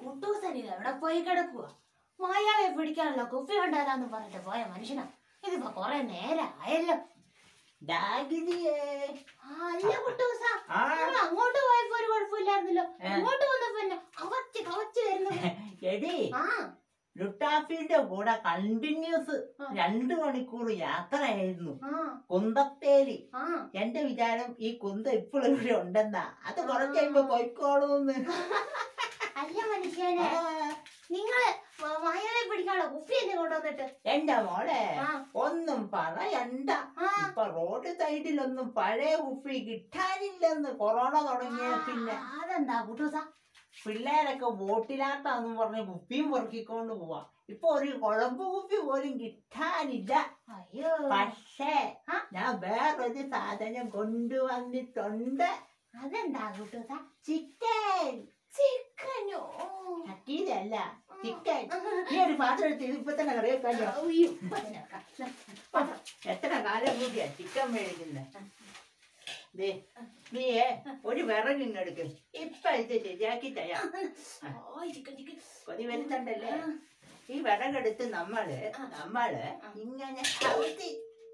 കുട്ടൂസൻ ഇത് എവിടെ പോയി കിടക്കുക മായാവെ പിടിക്കാനുള്ള കുപ്പി കൊണ്ടുവരാന്ന് പറഞ്ഞിട്ട് പോയ മനുഷ്യനാ ഇതിപ്പോ കൊറേ നേരായല്ലോ ഡാഗിനിയേ ആ, അല്ല കുട്ടൂസ ആ നിങ്ങൾ അങ്ങോട്ട് പോയപ്പോ ഒരു കുഴപ്പമില്ലായിരുന്നല്ലോ ഏ. ഇങ്ങോട്ട് വന്നപ്പോ എന്നെ കവച്ച് കവച്ച് വരുന്നത് എടി ആ ലുട്ടാഫിന്റെ കൂടെ കണ്ടിന്യൂസ് ആ. രണ്ടു മണിക്കൂർ യാത്രയായിരുന്നു ആ കുന്തത്തേരി ആ എന്റെ വിചാരം ഈ കുന്ത ഇപ്പോഴും ഇവിടെ ഉണ്ടെന്നാ അത് കുറച്ച് കഴിയുമ്പോ പൊയ്ക്കോളൂന്ന് അല്ല മനുഷ്യനെ നിങ്ങള് മ- മായാവെ പിടിക്കാനുള്ള കുപ്പി എന്നെ കൊണ്ടുവന്നിട്ട് എന്റെ മോളെ ആ ഒന്നും പറയണ്ട ആ ഇപ്പൊ റോഡ് സൈഡിലൊന്നും പഴയ കുപ്പി കിട്ടാനില്ലെന്ന് കൊറോണ തുടങ്ങിയ പിന്നെ ആ, അതെന്താ കുട്ടൂസ പിള്ളേരൊക്കെ വോട്ടിലാട്ടാന്നും പറഞ്ഞ് കുപ്പിയും പൊറുക്കിക്കൊണ്ട് പോവാ ഇപ്പൊ ഒരു കുഴമ്പ് കുപ്പി പോലും കിട്ടാനില്ല അയ്യോ പക്ഷേ ആ? ഞാൻ വേറൊരു സാധനം കൊണ്ടുവന്നിട്ടുണ്ട് അതെന്താ കുട്ടൂസ ചിക്കൻ ചിക്കനോ ചക്കീരല്ല ചിക്കൻ ഈ ഒരു പാത്രം എടുത്ത് ഇത് ഇപ്പൊ തന്നെ കറിയൊക്കെ ഉയ്യോ, ഇപ്പൊ തന്നെ വെക്കാം. എത്ര കാലം കൂടിയാ ചിക്കൻ മേടിക്കുന്നത് ദേ നീ ഒരു വിറകിങ്ങെടുക്ക് ഇപ്പൊ ഇത് ശരിയാക്കി തരാം ഓ, ചിക്കൻ ചിക്കൻ കൊതി വരുന്നുണ്ടല്ലേ ഈ വിറകെടുത്ത് നമ്മള് നമ്മള് ഇങ്ങനെ ചവിട്ടി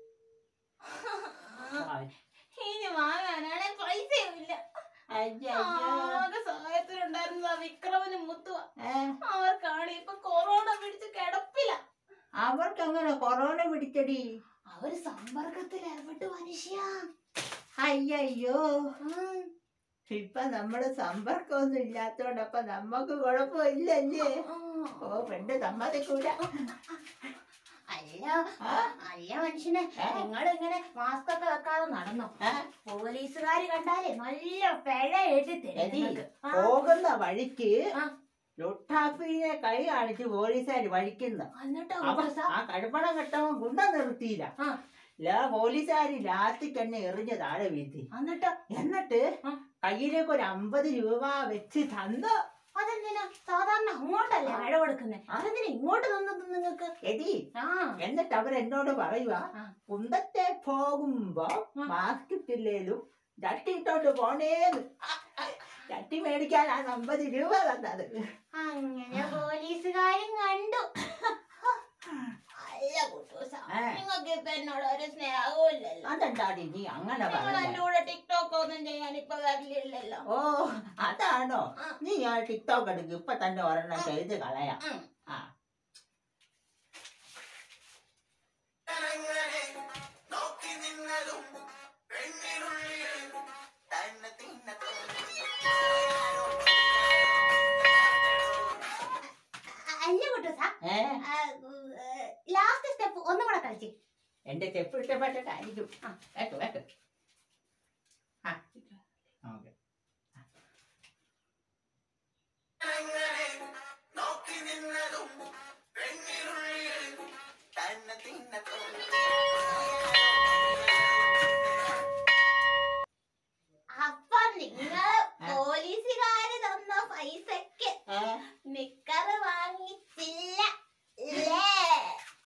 ഇനി വാങ്ങാനാണെ പൈസയുമില്ല അയ്യോ ആകെ സഹായത്തിനുണ്ടായിരുന്നത് ആ വിക്രമനും മുത്തുവ ഏ, അവർക്കാണ് ഇപ്പൊ കൊറോണ പിടിച്ച് കിടപ്പില്ല അവർക്കങ്ങനെ കൊറോണ പിടിച്ചടി അവര് സമ്പർക്കത്തിൽ ഏർപ്പെട്ടു മനുഷ്യ അയ്യോ ഉം. ഇപ്പൊ നമ്മള് സമ്പർക്കമൊന്നും ഇല്ലാത്തോണ്ട് അപ്പൊ നമ്മക്ക് കുഴപ്പമില്ലല്ലേ ഉം. ഓ പെണ്ണ് സമ്മതിക്കൂല അല്ല ആ? അല്ല മനുഷ്യനെ ഏ? നിങ്ങൾ ഇങ്ങനെ മാസ്ക് ഒക്കെ വെക്കാതെ നടന്നോ ആ? പോലീസുകാര് കണ്ടാലേ നല്ല പിഴ എഴുതി തരും എടി, നിങ്ങക്ക്. ആ, പോകുന്ന വഴിക്ക് ആ. ലുട്ടാഫിനെ കൈ കാണിച്ച് പോലീസുകാർ വഴിക്കുന്ന എന്നിട്ടോ അവ കുട്ടൂസ? ആ കടുപ്പണം കെട്ടവൻ ഗുണ്ട നിർത്തിയില്ല ആ. ലാ പോലീസുകാർ ലാത്തിക്ക് എന്നെ എറിഞ്ഞ താഴെ വീഴ്ത്തി എന്നിട്ടോ എന്നിട്ട് ആ. കയ്യിലേക്ക് ഒരു അമ്പത് രൂപ വെച്ച് തന്നു അതെന്തിനാ സാധാരണ അങ്ങോട്ടല്ലേ പിഴ കൊടുക്കുന്നത് അതെന്തിനാ ഇങ്ങോട്ട് തന്നത് നിങ്ങൾക്ക് എടി ആ എന്നിട്ട് അവരെന്നോട് പറയുക ആ. കുന്തത്തെ പോകുമ്പോ ആ. മാസ്ക് ഇട്ടില്ലേലും ചട്ടി ഇട്ടോണ്ട് പോണേന്ന് ചട്ടി മേടിക്കാനാണ് അമ്പത് രൂപ തന്നത് അങ്ങനെ പോലീസുകാരും കണ്ടു അല്ല കുട്ടൂസ ഏ. നിങ്ങൾക്ക് ഇപ്പൊ എന്നോട് ഒരു സ്നേഹവും ഇല്ലല്ലോ അതെന്താടി നീ അങ്ങനെ നിങ്ങൾ പറഞ്ഞത് എന്റെ കൂടെ ടിക്ടോക്ക് ഒന്നും ചെയ്യാൻ ഇപ്പൊ വരില്ലല്ലോ ഓ അതാണോ ആ. നീ ഞാൻ ടിക്ടോക്ക് എടുക്കും ഇപ്പൊ തന്നെ ഒരെണ്ണം ചെയ്ത് കളയാം ഉം. ആ ജനങ്ങളെ നോക്കി നിന്നതും പെണ്ണിനുള്ളിൽ തന്നെ തിന്നതും അല്ല കുട്ടൂസ ഏ ലാസ്റ്റ് സ്റ്റെപ്പ് ഒന്നും കൂടെ കളിച്ച് എന്റെ ചെപ്പ് ഇഷ്ടപ്പെട്ടിട്ടായിരിക്കും ആ. വെക്ക് വെക്ക് ആ ഓക്കെ ജനങ്ങളെ